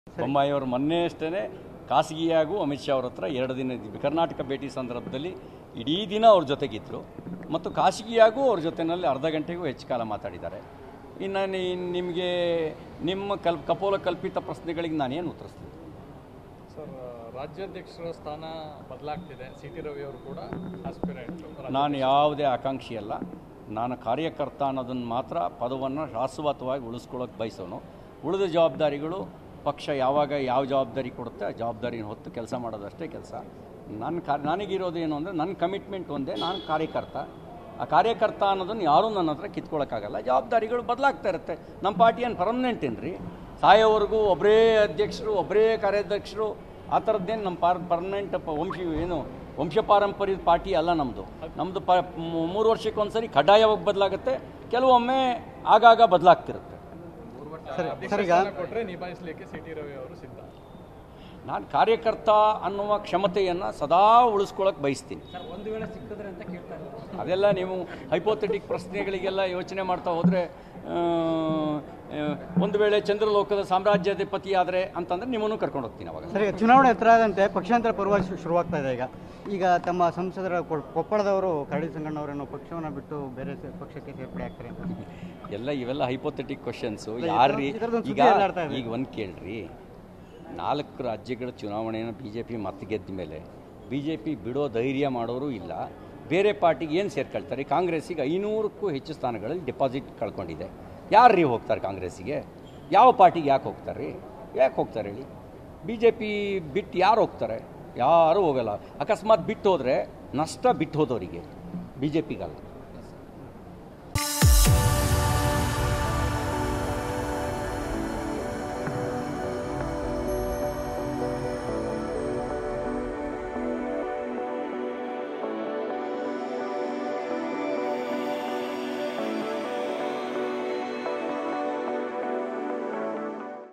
ಬೊಮ್ಮಾಯಿ ಅವರು ಮೊನ್ನೆ ಅಷ್ಟೇ ಖಾಸಗಿಯಾಗೂ ಅಮಿತ್ ಶಾ ಅವ್ರ ಹತ್ರ ಎರಡು ದಿನ ಕರ್ನಾಟಕ ಭೇಟಿ ಸಂದರ್ಭದಲ್ಲಿ ಇಡೀ ದಿನ ಅವ್ರ ಜೊತೆಗಿದ್ದರು ಮತ್ತು ಖಾಸಗಿಯಾಗೂ ಅವ್ರ ಜೊತೆಯಲ್ಲಿ ಅರ್ಧ ಗಂಟೆಗೂ ಹೆಚ್ಚು ಕಾಲ ಮಾತಾಡಿದ್ದಾರೆ ಇನ್ನು ನೀ- ನಿಮಗೆ ನಿಮ್ಮ ಕಲ್ ಕಪೋಲ ಕಲ್ಪಿತ ಪ್ರಶ್ನೆಗಳಿಗೆ ನಾನೇನು ಉತ್ತರಿಸ್ತೀನಿ ಸರ್ ರಾಜ್ಯಾಧ್ಯಕ್ಷರ ಸ್ಥಾನ ಬದಲಾಗ್ತಿದೆ ಸಿ ಟಿ ರವಿ ಅವರು ಕೂಡ ಆಸ್ಪಿರೆಂಟ್ ನಾನು ಯಾವುದೇ ಆಕಾಂಕ್ಷಿ ಅಲ್ಲ ನಾನು ಕಾರ್ಯಕರ್ತ ಅನ್ನೋದನ್ನು ಮಾತ್ರ ಪದವನ್ನು ಶಾಶ್ವತವಾಗಿ ಉಳಿಸ್ಕೊಳ್ಳೋಕೆ ಬಯಸೋನು ಉಳಿದ ಜವಾಬ್ದಾರಿಗಳು ಪಕ್ಷ ಯಾವಾಗ ಯಾವ ಜವಾಬ್ದಾರಿ ಕೊಡುತ್ತೆ ಆ ಜವಾಬ್ದಾರಿನ ಹೊತ್ತು ಕೆಲಸ ಮಾಡೋದಷ್ಟೇ ಕೆಲಸ ನನ್ನ ಕಾ ನನಗಿರೋದು ಏನು ಅಂದರೆ ನನ್ನ ಕಮಿಟ್ಮೆಂಟ್ ಒಂದೇ ನಾನು ಕಾರ್ಯಕರ್ತ ಆ ಕಾರ್ಯಕರ್ತ ಅನ್ನೋದನ್ನು ಯಾರೂ ನನ್ನ ಹತ್ರ ಕಿತ್ಕೊಳ್ಳೋಕ್ಕಾಗಲ್ಲ ಜವಾಬ್ದಾರಿಗಳು ಬದಲಾಗ್ತಾ ಇರುತ್ತೆ ನಮ್ಮ ಪಾರ್ಟಿ ಏನು ಪರ್ಮನೆಂಟ್ ಏನ್ರಿ ಸಾಯೋವರೆಗೂ ಒಬ್ಬರೇ ಅಧ್ಯಕ್ಷರು ಒಬ್ಬರೇ ಕಾರ್ಯಾಧ್ಯಕ್ಷರು ಆ ಥರದ್ದೇನು ನಮ್ಮ ಪಾರ್ ಪರ್ಮನೆಂಟ್ ಪ ವಂಶ ಏನು ವಂಶ ಪಾರಂಪರ್ಯದ ಪಾರ್ಟಿ ಅಲ್ಲ ನಮ್ಮದು ನಮ್ಮದು ಪ ಮೂ- ಮೂರು ವರ್ಷಕ್ಕೊಂದ್ಸರಿ ಕಡ್ಡಾಯವಾಗಿ ಬದಲಾಗುತ್ತೆ ಕೆಲವೊಮ್ಮೆ ಆಗಾಗ ಬದಲಾಗ್ತಿರುತ್ತೆ ಅಧ್ಯಕ್ಷ ಸ್ಥಾನ ಕೊಟ್ಟರೆ ನಿಭಾಯಿಸಲಿಕ್ಕೆ ಸಿ ಟಿ ರವಿ ಅವರು ಸಿದ್ಧ ನಾನು ಕಾರ್ಯಕರ್ತ ಅನ್ನುವ ಕ್ಷಮತೆಯನ್ನು ಸದಾ ಉಳಿಸ್ಕೊಳ್ಳೋಕೆ ಬಯಸ್ತೀನಿ ಸರ್ ಒಂದು ವೇಳೆ ಸಿಕ್ಕಿದ್ರೆ ಅಂತ ಕೇಳ್ತಾ ಇದ್ದಾರೆ ಅದೆಲ್ಲ ನೀವು ಹೈಪೋಥೆಟಿಕ್ ಪ್ರಶ್ನೆಗಳಿಗೆಲ್ಲ ಯೋಚನೆ ಮಾಡ್ತಾ ಹೋದರೆ ಒಂದು ವೇಳೆ ಚಂದ್ರಲೋಕದ ಸಾಮ್ರಾಜ್ಯಾಧಿಪತಿ ಆದರೆ ಅಂತಂದರೆ ನಿಮ್ಮನ್ನು ಕರ್ಕೊಂಡು ಹೋಗ್ತೀನಿ ಅವಾಗ ಸರಿ ಚುನಾವಣೆ ಹತ್ರ ಆದಂತೆ ಪಕ್ಷಾಂತರ ಪರ್ವ ಶು- ಶುರುವಾಗ್ತಾ ಇದೆ ಈಗ ಈಗ ತಮ್ಮ ಸಂಸದರ ಕೊ- ಕೊಪ್ಪಳದವರು ಕರಡಿ ಸಂಗಣ್ಣವರನ್ನು ಪಕ್ಷವನ್ನು ಬಿಟ್ಟು ಬೇರೆ ಸೇ- ಪಕ್ಷಕ್ಕೆ ಸೇರ್ಪಡೆ ಆಗ್ತಾರೆ ಅಂತ ಎಲ್ಲ ಇವೆಲ್ಲ ಹೈಪೋಥೆಟಿಕ್ ಕ್ವಶನ್ಸು ಇಲ್ಲ, ಯಾರ್ರಿ ಇದ್ರದ್ದು- ಇದ್ರದ್ದೊಂದು ಈಗ ಸುದ್ದಿ ಹರಡ್ತಾ ಇದೆ. ಈಗ ಒಂದು ಕೇಳ್ರಿ ನಾಲ್ಕು ರಾಜ್ಯಗಳ ಚುನಾವಣೆಯನ್ನು ಬಿ ಜೆ ಪಿ ಮತ್ತೆ ಗೆದ್ದ ಮೇಲೆ ಬಿ ಜೆ ಪಿ ಬಿಡೋ ಧೈರ್ಯ ಮಾಡೋರು ಇಲ್ಲ ಬೇರೆ ಪಾರ್ಟಿಗೆ ಏನು ಸೇರ್ಕೊಳ್ತಾರೆ ಕಾಂಗ್ರೆಸ್ಸಿಗೆ ಐನೂರಕ್ಕೂ ಹೆಚ್ಚು ಸ್ಥಾನಗಳಲ್ಲಿ ಡೆಪಾಸಿಟ್ ಕಳ್ಕೊಂಡಿದೆ ಯಾರು ರೀ ಹೋಗ್ತಾರೆ ಕಾಂಗ್ರೆಸ್ಸಿಗೆ ಯಾವ ಪಾರ್ಟಿಗೆ ಯಾಕೆ ಹೋಗ್ತಾರೆ ರೀ ಯಾಕೆ ಹೋಗ್ತಾರೆ ಹೇಳಿ ಬಿ ಜೆ ಪಿ ಬಿಟ್ಟು ಯಾರು ಹೋಗ್ತಾರೆ ಯಾರೂ ಹೋಗಲ್ಲ ಅಕಸ್ಮಾತ್ ಬಿಟ್ಟು ಹೋದರೆ ನಷ್ಟ ಬಿಟ್ಟು ಹೋದವರಿಗೆ ಬಿ ಜೆ ಪಿಗಲ್ಲ